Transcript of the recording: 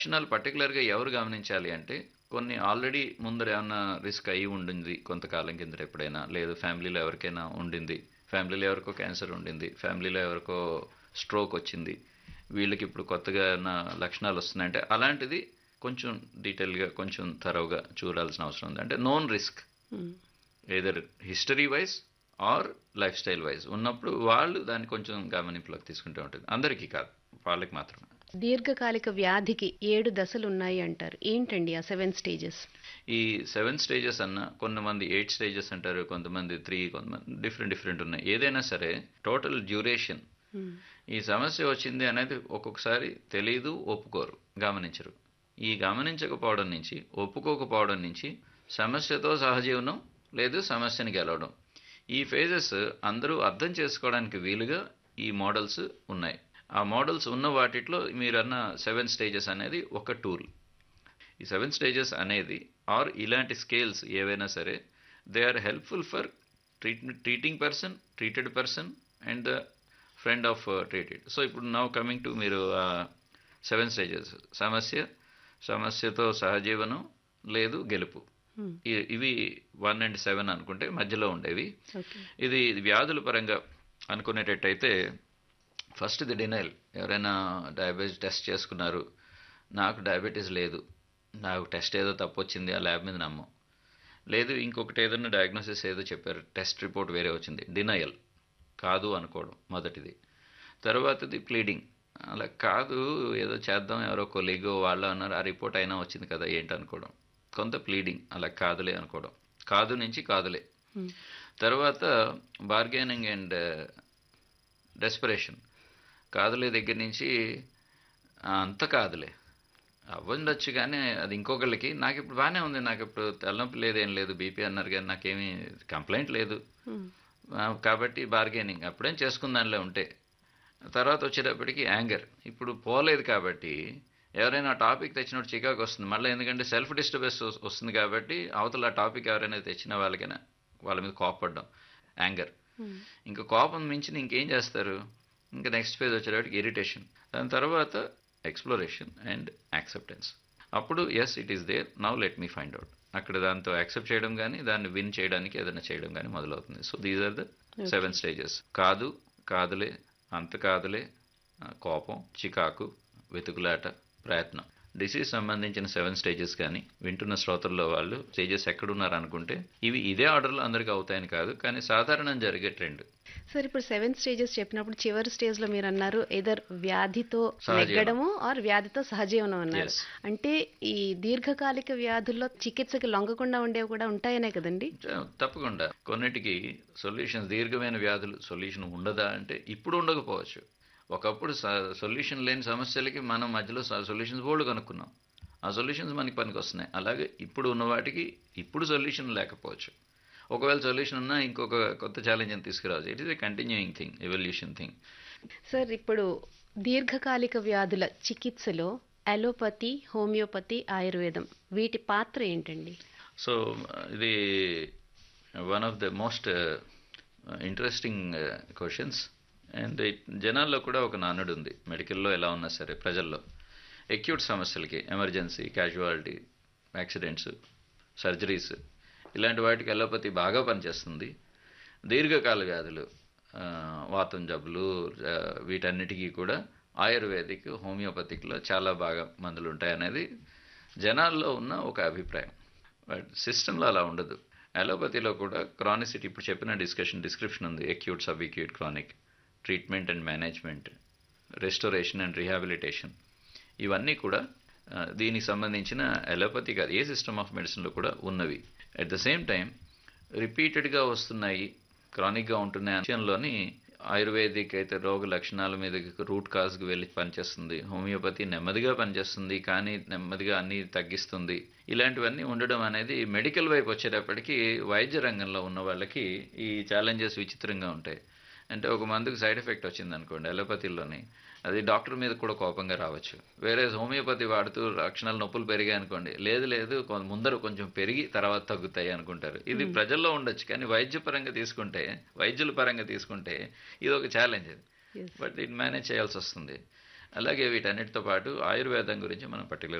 లక్షణాలు పర్టికులర్‌గా ఎవరు గమనించాలి అంటే, కొన్ని ఆల్రెడీ ముందర ఏమన్నా రిస్క్ అయ్యి ఉండింది కొంతకాలం కిందట ఎప్పుడైనా. లేదు ఫ్యామిలీలో ఎవరికైనా ఉండింది. ఫ్యామిలీలో ఎవరికో క్యాన్సర్ ఉండింది. ఫ్యామిలీలో ఎవరికో స్ట్రోక్ వచ్చింది. వీళ్ళకి ఇప్పుడు కొత్తగా ఏమన్నా లక్షణాలు వస్తున్నాయంటే, అలాంటిది కొంచెం డీటెయిల్‌గా, కొంచెం థరోగా చూడాల్సిన అవసరం ఉంది. అంటే known risk. Hmm. Either history wise or lifestyle wise ఉన్నప్పుడు వాళ్ళు దాన్ని కొంచెం గమనింపులోకి తీసుకుంటూ ఉంటుంది. అందరికీ కాదు. వాళ్ళకి మాత్రమే. దీర్ఘకాలిక వ్యాధికి 7 దశలున్నాయి అంటారు. ఏంటండి ఆ 7 స్టేజెస్? ఈ 7 స్టేజెస్ అన్న కొంతమంది 8 స్టేజెస్ అంటారు. కొంతమంది 3 కొంతమంది డిఫరెంట్ డిఫరెంట్ ఉన్నాయి. ఏదైనా సరే టోటల్ డ్యూరేషన్ హ్మ్. ఈ సమస్య వచ్చింది అనేది ఒక్కొక్కసారి తెలీదు, ఒప్పుకోరు, గమనించరు. ఈ గమనించకపోవడం నుంచి, ఒప్పుకోకపోవడం నుంచి సమస్యతో సహజీవనం లేదు సమస్యని గెలవడం. ఈ ఫేజెస్ అందరూ అర్థం చేసుకోవడానికి వీలుగా ఈ మోడల్స్ ఉన్నాయి. ఆ మోడల్స్ ఉన్న వాటిట్లో మీరన్న 7 స్టేజెస్ అనేది ఒక టూల్. ఈ 7 స్టేజెస్ అనేది ఆర్ ఇలాంటి స్కేల్స్ ఏవైనా సరే they are helpful for treat treating person, treated person and the friend of treated. So ఇప్పుడు నౌ కమింగ్ టు మీరు ఆహ్, 7 స్టేజెస్ సమస్య, సమస్యతో సహజీవనం, లేదు గెలుపు. హ్మ్. ఇ ఇవి 1 అండ్ 7 అనుకుంటే మధ్యలో ఉండేవి. ఓకే. ఇది వ్యాధుల పరంగా అనుకునేటట్టయితే ఫస్ట్‌ది డినైల్. ఎవరైనా డయాబెటిస్ టెస్ట్ చేసుకున్నారు. నాకు డయాబెటిస్ లేదు. నాకు టెస్ట్ ఏదో తప్పొచ్చింది. ఆ ల్యాబ్ మీద నమ్మం. లేదు ఇంకొకటి ఏదైనా డయాగ్నోసిస్ ఏదో చెప్పారు. టెస్ట్ రిపోర్ట్ వేరే వచ్చింది. డినయల్. కాదు అనుకోవడం మొదటిది. తర్వాతది ప్లీడింగ్. అలా కాదు ఏదో చేద్దాం ఎవరో కొలీగో వాళ్ళో అన్నారు. ఆ రిపోర్ట్ అయినా వచ్చింది కదా ఏంటనుకోవడం. కొంత ప్లీడింగ్. అలా కాదులే అనుకోవడం. కాదు నుంచి కాదులే. హ్మ్. తర్వాత బార్గెనింగ్ అండ్ డెస్పరేషన్. కాదులే దగ్గర నుంచి ఆ! అంత కాదులే. అవ్వుండొచ్చు గానీ అది ఇంకొకళ్ళకి నాకిప్పుడు బానే ఉంది. నాకిప్పుడు తలనొప్పి లేదు, ఏం లేదు. బీపీ అన్నారు గానీ నాకేమీ కంప్లెయింట్ లేదు. హ్మ్. ఆహ్, కాబట్టి బార్గెనింగ్ అప్పుడేం చేసుకుందాంలే ఉంటే. తర్వాత వచ్చేటప్పటికి యాంగర్. ఇప్పుడు పోలేదు కాబట్టి ఎవరైనా టాపిక్ తెచ్చినప్పుడు చికాకు వస్తుంది. మళ్ళీ ఎందుకంటే సెల్ఫ్ డిస్టర్బెన్స్ వస్ వస్తుంది కాబట్టి అవతల ఆ టాపిక్ ఎవరైనా తెచ్చిన వాళ్ళకైనా వాళ్ళ మీద కోపపడడం. యాంగర్. హ్మ్. ఇంక కోపం మించింది ఇంకేం చేస్తారు? ఇంక నెక్స్ట్ ఫేజ్ వచ్చేటప్పటికి ఇరిటేషన్. దాని తర్వాత ఎక్స్‌ప్లోరేషన్ అండ్ యాక్సెప్టెన్స్. అప్పుడు yes it is there. Now let me find out. అక్కడ దాంతో యాక్సెప్ట్ చేయడం గానీ, దాన్ని విన్ చేయడానికి ఏదైనా చేయడం గానీ మొదలవుతుంది. So these are the 7 stages. కాదు, కాదులే, అంత కాదులే, ఆహ్, కోపం, చికాకు, వెతుకులాట, ప్రయత్నం. డిసీజ్ సంబంధించిన 7 స్టేజెస్ గానీ వింటున్న శ్రోతల్లో వాళ్ళు స్టేజెస్ ఎక్కడున్నారనుకుంటే ఇవి ఇదే ఆర్డర్‌లో అందరికి అవుతాయని కాదు. కానీ సాధారణం జరిగే ట్రెండ్. సార్ ఇప్పుడు 7 స్టేజెస్ చెప్పినప్పుడు చివరి స్టేజ్‌లో మీరన్నారు ఎయిదర్ వ్యాధితో సహజీవనం. నెగ్గడము ఆర్ వ్యాధితో సహజీవనం అన్నారు. యెస్. అంటే ఈ దీర్ఘకాలిక వ్యాధుల్లో చికిత్సకి లొంగకుండా ఉండేవి కూడా ఉంటాయనే కదండి? చ తప్పకుండా. కొన్నిటికి సొల్యూషన్స్ దీర్ఘమైన వ్యాధులు సొల్యూషన్ ఉండదా అంటే ఇప్పుడు ఉండకపోవచ్చు. ఒకప్పుడు స సొల్యూషన్ లేని సమస్యలకి మనం మధ్యలో స సొల్యూషన్స్ బోలెడు కనుక్కున్నాం. ఆ సొల్యూషన్స్ మనకి పనికొస్తున్నాయి. అలాగే ఇప్పుడు ఉన్న వాటికి ఇప్పుడు సొల్యూషన్ లేకపోవచ్చు. ఒకవేళ సొల్యూషన్ ఉన్నా ఇంకొక కొత్త ఛాలెంజ్‌ని తీసుకురావచ్చు. It is a continuing thing. Evolution thing. Sir ఇప్పుడు దీర్ఘకాలిక వ్యాధుల చికిత్సలో అలోపతి, హోమియోపతి, ఆయుర్వేదం వీటి పాత్ర ఏంటండి? సో ఇది one of the most interesting questions. And it జనాల్లో కూడా ఒక నానుడి ఉంది. మెడికల్‌లో ఎలా ఉన్నా సరే ప్రజల్లో. అక్యూట్ సమస్యలకి ఎమర్జెన్సీ, క్యాజువాలిటీ, యాక్సిడెంట్స్, సర్జరీస్ ఇలాంటి వాటికి అలోపతి బాగా పనిచేస్తుంది. దీర్ఘకాల వ్యాధులు ఆహ్, వాతం జబ్బులు ఆహ్, వీటన్నిటికి కూడా ఆయుర్వేదిక్, హోమియోపతిక్‌లో చాలా బాగా మందులుంటాయనేది జనాల్లో ఉన్న ఒక అభిప్రాయం. బట్ సిస్టమ్‌లో అలా ఉండదు. అలోపతిలో కూడా క్రానిసిటీ ఇప్పుడు చెప్పిన డిస్కషన్ డిస్క్రిప్షన్ ఉంది. Acute, sub acute, chronic, treatment and management, restoration and rehabilitation ఇవన్నీ కూడా ఆహ్, దీనికి సంబంధించిన అలోపతి కాదు ఏ సిస్టమ్ ఆఫ్ మెడిసిన్‌లో కూడా ఉన్నవి. అట్ ద సేమ్ టైమ్ రిపీటెడ్‌గా వస్తున్నాయి, క్రానిక్‌గా ఉంటున్న విషయంలోని ఆయుర్వేదిక్ అయితే రోగ లక్షణాల మీద రూట్ కాజ్‌కి వెళ్లి పనిచేస్తుంది. హోమియోపతి నెమ్మదిగా పనిచేస్తుంది. కానీ నెమ్మదిగా అన్నీ తగ్గిస్తుంది. ఇలాంటివన్నీ ఉండడం అనేది మెడికల్ వైపు వచ్చేటప్పటికి వైద్య రంగంలో ఉన్న వాళ్ళకి ఈ ఛాలెంజెస్ విచిత్రంగా ఉంటాయి. అంటే ఒక మందుకు సైడ్ ఎఫెక్ట్ వచ్చిందనుకోండి అలోపతిలోని అది డాక్టర్ మీద కూడా కోపంగా రావచ్చు. వేరేస్ హోమియోపతి వాడుతూ లక్షణాలు నొప్పులు పెరిగాయనుకోండి. లేదు లేదు కొ ముందర కొంచెం పెరిగి తర్వాత తగ్గుతాయి అనుకుంటారు. ఇది హ్మ్. ప్రజల్లో ఉండొచ్చు. కానీ వైద్య పరంగా తీసుకుంటే వైద్యుల పరంగా తీసుకుంటే ఇదొక ఛాలెంజ్ ఇది. యెస్. బట్ దీన్ని మేనేజ్ చేయాల్సొస్తుంది. అలాగే వీటన్నిటితో పాటు ఆయుర్వేదం గురించి మనం పర్టికులర్